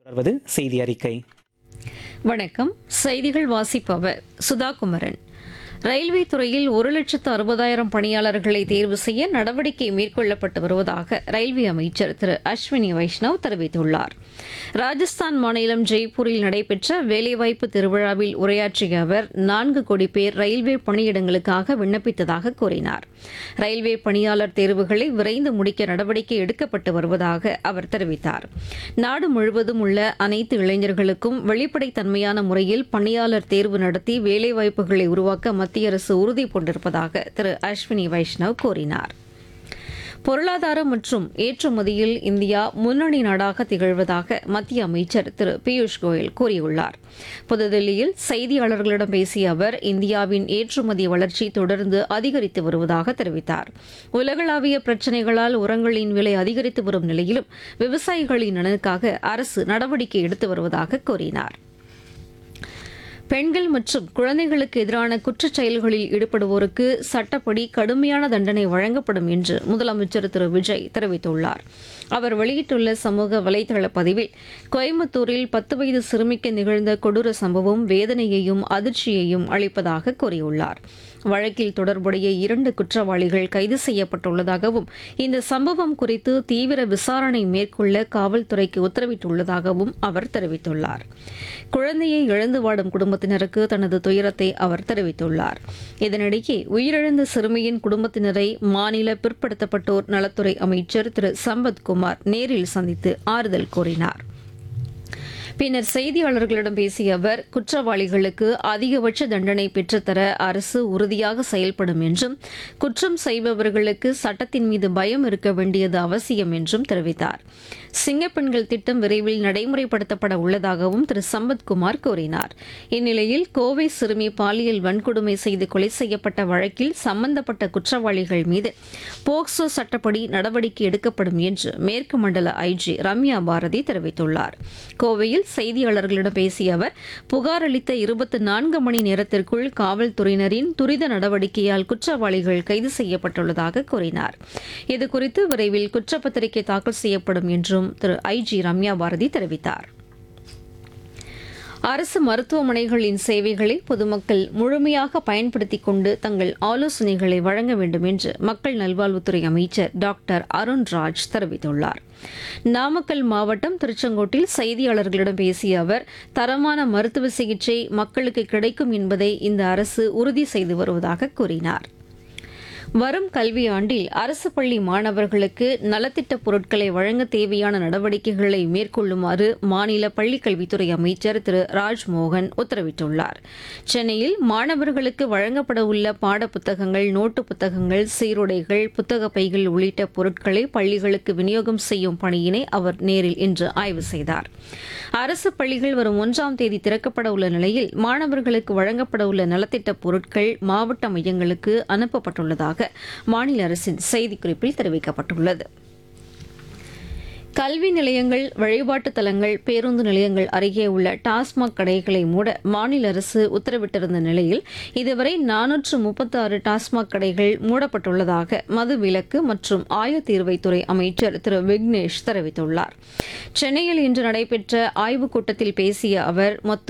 தொடர்வது செய்தி அறிக்கை வணக்கம் செய்திகள் வாசிப்பவர் சுதா குமரன் ரயில்வே துறையில் ஒரு லட்சத்து அறுபதாயிரம் பணியாளர்களை தேர்வு செய்ய நடவடிக்கை மேற்கொள்ளப்பட்டு வருவதாக ரயில்வே அமைச்சர் திரு அஸ்வினி வைஷ்ணவ் தெரிவித்துள்ளார் ராஜஸ்தான் மாநிலம் ஜெய்ப்பூரில் நடைபெற்ற வேலைவாய்ப்பு திருவிழாவில் உரையாற்றிய அவர் நான்கு கோடி பேர் ரயில்வே பணியிடங்களுக்காக விண்ணப்பித்ததாக கூறினார் ரயில்வே பணியாளர் தேர்வுகளை விரைந்து முடிக்க நடவடிக்கை எடுக்கப்பட்டு வருவதாக அவர் தெரிவித்தார் நாடு முழுவதும் உள்ள அனைத்து இளைஞர்களுக்கும் வெளிப்படைத்தன்மையான முறையில் பணியாளர் தேர்வு நடத்தி வேலைவாய்ப்புகளை உருவாக்க மத்திய அரசு உறுதி பூண்டிருப்பதாக திரு அஸ்வினி வைஷ்ணவ் கூறினார் பொருளாதாரம் மற்றும் ஏற்றுமதியில் இந்தியா முன்னணி நாடாக திகழ்வதாக மத்திய அமைச்சர் திரு பியூஷ் கோயல் கூறியுள்ளார் புதுதில்லியில் செய்தியாளர்களிடம் பேசிய அவர் இந்தியாவின் ஏற்றுமதி வளர்ச்சி தொடர்ந்து அதிகரித்து வருவதாக தெரிவித்தார் உலகளாவிய பிரச்சினைகளால் உரங்களின் விலை அதிகரித்து வரும் நிலையிலும் விவசாயிகளின் நலனுக்காக அரசு நடவடிக்கை எடுத்து வருவதாக கூறினார் பெண்கள் மற்றும் குழந்தைகளுக்கு எதிரான குற்றச் செயல்களில் ஈடுபடுவோருக்கு சட்டப்படி கடுமையான தண்டனை வழங்கப்படும் என்று முதலமைச்சர் திரு விஜய் தெரிவித்துள்ளார் அவர் வெளியிட்டுள்ள சமூக வலைதள பதிவில் கோயம்புத்தூரில் பத்து வயது சிறுமிக்கு நிகழ்ந்த கொடூர சம்பவம் வேதனையையும் அதிர்ச்சியையும் அளிப்பதாக கூறியுள்ளார் வழக்கில் தொடர்புடைய இரண்டு குற்றவாளிகள் கைது செய்யப்பட்டுள்ளதாகவும் இந்த சம்பவம் குறித்து தீவிர விசாரணை மேற்கொள்ள காவல்துறைக்கு உத்தரவிட்டுள்ளதாகவும் அவர் தெரிவித்துள்ளார் குழந்தையை இழந்து வாடும் குடும்பத்தினருக்கு தனது துயரத்தை அவர் தெரிவித்துள்ளார் இதனிடையே உயிரிழந்த சிறுமியின் குடும்பத்தினரை மாநில பிற்படுத்தப்பட்டோர் நலத்துறை அமைச்சர் திரு சம்பத்குமார் நேரில் சந்தித்து ஆறுதல் கூறினார் பின்னர் செய்தியாளர்களிடம் பேசிய அவர் குற்றவாளிகளுக்கு அதிகபட்ச தண்டனை பெற்றுத்தர அரசு உறுதியாக செயல்படும் என்றும் குற்றம் செய்பவர்களுக்கு சட்டத்தின் மீது பயம் இருக்க வேண்டியது அவசியம் என்றும் தெரிவித்தார் சிங்கப்பெண்கள் திட்டம் விரைவில் நடைமுறைப்படுத்தப்பட உள்ளதாகவும் திரு சம்பத்குமார் கூறினார் இந்நிலையில் கோவை சிறுமி பாலியல் வன்கொடுமை செய்து கொலை செய்யப்பட்ட வழக்கில் சம்பந்தப்பட்ட குற்றவாளிகள் மீது போக்சோ சட்டப்படி நடவடிக்கை எடுக்கப்படும் என்று மேற்கு மண்டல ஐஜி ரம்யா பாரதி தெரிவித்துள்ளார் கோவையில் செய்தியாளர்களிடம் பேசிய அவர் புகார் அளித்த இருபத்தி நான்கு மணி நேரத்திற்குள் காவல்துறையினரின் துரித நடவடிக்கையால் குற்றவாளிகள் கைது செய்யப்பட்டுள்ளதாக கூறினார் இதுகுறித்து விரைவில் குற்றப்பத்திரிகை தாக்கல் செய்யப்படும் என்றும் திரு ஐஜி ரம்யா பாரதி தெரிவித்தார் அரசு மருத்துவமனைகளின் சேவைகளை பொதுமக்கள் முழுமையாக பயன்படுத்திக் கொண்டு தங்கள் ஆலோசனைகளை வழங்க வேண்டும் என்று மக்கள் நல்வாழ்வுத்துறை அமைச்சர் டாக்டர் அருண்ராஜ் தெரிவித்துள்ளார் நாமக்கல் மாவட்டம் திருச்செங்கோட்டில் செய்தியாளர்களிடம் பேசிய அவர் தரமான மருத்துவ சிகிச்சை மக்களுக்கு கிடைக்கும் என்பதை இந்த அரசு உறுதி செய்து வருவதாக கூறினார் வரும் கல்வியாண்டில் அரசு பள்ளி மாணவர்களுக்கு நலத்திட்ட பொருட்களை வழங்க தேவையான நடவடிக்கைகளை மேற்கொள்ளுமாறு மாநில பள்ளிக்கல்வித்துறை அமைச்சர் திரு ராஜ்மோகன் உத்தரவிட்டுள்ளார் சென்னையில் மாணவர்களுக்கு வழங்கப்பட உள்ள பாட புத்தகங்கள் நோட்டு புத்தகங்கள் சீருடைகள் புத்தக பைகள் உள்ளிட்ட பொருட்களை பள்ளிகளுக்கு விநியோகம் செய்யும் பணியினை அவர் நேரில் இன்று ஆய்வு செய்தார் அரசு பள்ளிகள் வரும் ஒன்றாம் தேதி திறக்கப்பட உள்ள நிலையில் மாணவர்களுக்கு வழங்கப்பட உள்ள நலத்திட்ட பொருட்கள் மாவட்ட மையங்களுக்கு அனுப்பப்பட்டுள்ளதாக மாநில அரசின் செய்திக்குறிப்பில் தெரிவிக்கப்பட்டுள்ளது கல்வி நிலையங்கள் வழிபாட்டு தலங்கள் பேருந்து நிலையங்கள் அருகே உள்ள டாஸ்மாக் கடைகளை மூட மாநில அரசு உத்தரவிட்டிருந்த நிலையில் இதுவரை நானூற்று முப்பத்தி ஆறு டாஸ்மாக் கடைகள் மூடப்பட்டுள்ளதாக மது விலக்கு மற்றும் ஆயத்தீர்வைத்துறை அமைச்சர் திரு விக்னேஷ் தெரிவித்துள்ளார் சென்னையில் இன்று நடைபெற்ற ஆய்வுக் கூட்டத்தில் பேசிய அவர் மொத்தம்